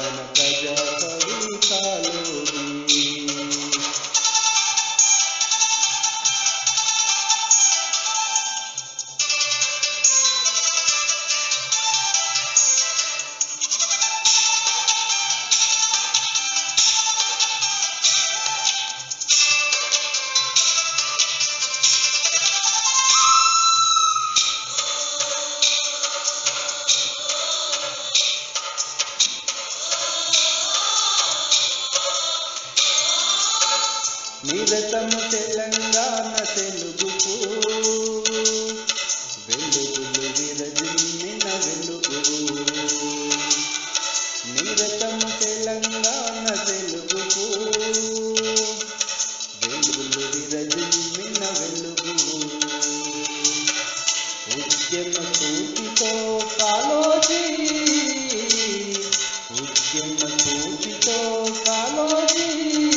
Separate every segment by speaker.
Speaker 1: తెలంగాణ ప్రజా కవి కాలోజీ నిరతము తెలంగాణ తెలుగుకు వెలుగులు విరజిమ్మిన వెలుగు నిరతము తెలంగాణ తెలుగుకు వెలుగులు విరజిమ్మిన వెలుగు ఉద్యమ స్ఫూర్తితో కాలోజీ ఉద్యమ స్ఫూర్తితో కాలోజీ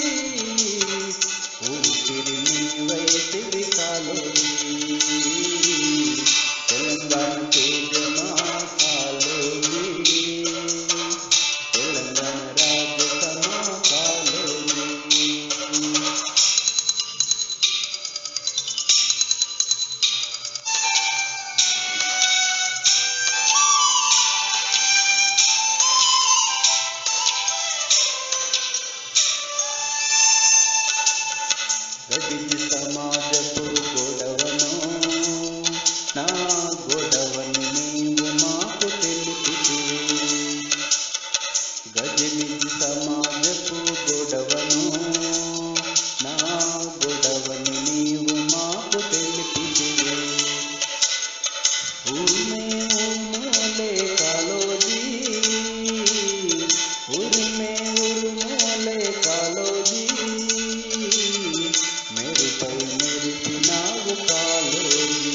Speaker 1: ఊపిరి నీవైతివి కాలోజీ తెలంగాణ తేజమా కాలోజీ తెలంగాణ రాజ్యసమా కాలోజీ గడిచి సమాజపు గొడవను నా గొడవని నీవు మాకు తెలిపితివి గదిలిచి సమాజపు గొడవను నా గొడవని నీవు మాకు తెలిపితివి ఊమే ఊమోలే కాలోజీ ఉరిమే ఉరుమోలే కాలోజీ మెరుపై మెరిసినావు కాలోజీ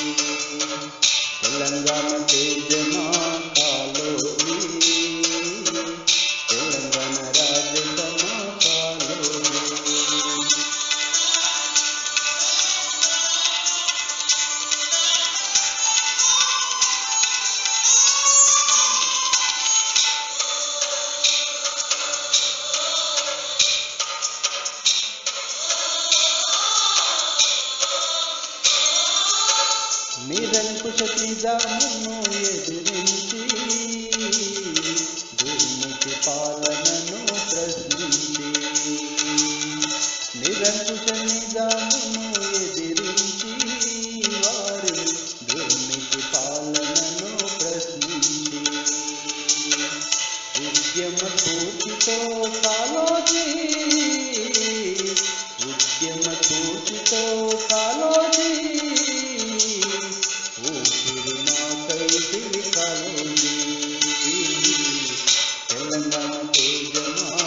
Speaker 1: తెలంగాణ తేజమా కాలోజీ తెలంగాణ రాజ్యసమా కాలోజీ నిరంకుశ నిజామును ఎదిరించి దుర్నీతి పాలనను ప్రశ్నించి నిరంకుశ నిజామును ఎదిరించి వారి దుర్నీతి పాలనను ప్రశ్నించి ఉద్యమ స్ఫూర్తితో కాలోజీ ఉద్యమ స్ఫూర్తితో కాలోజీ ఊపిరి నాకైతివి కాలోజీ తెలంగాణ తేజమా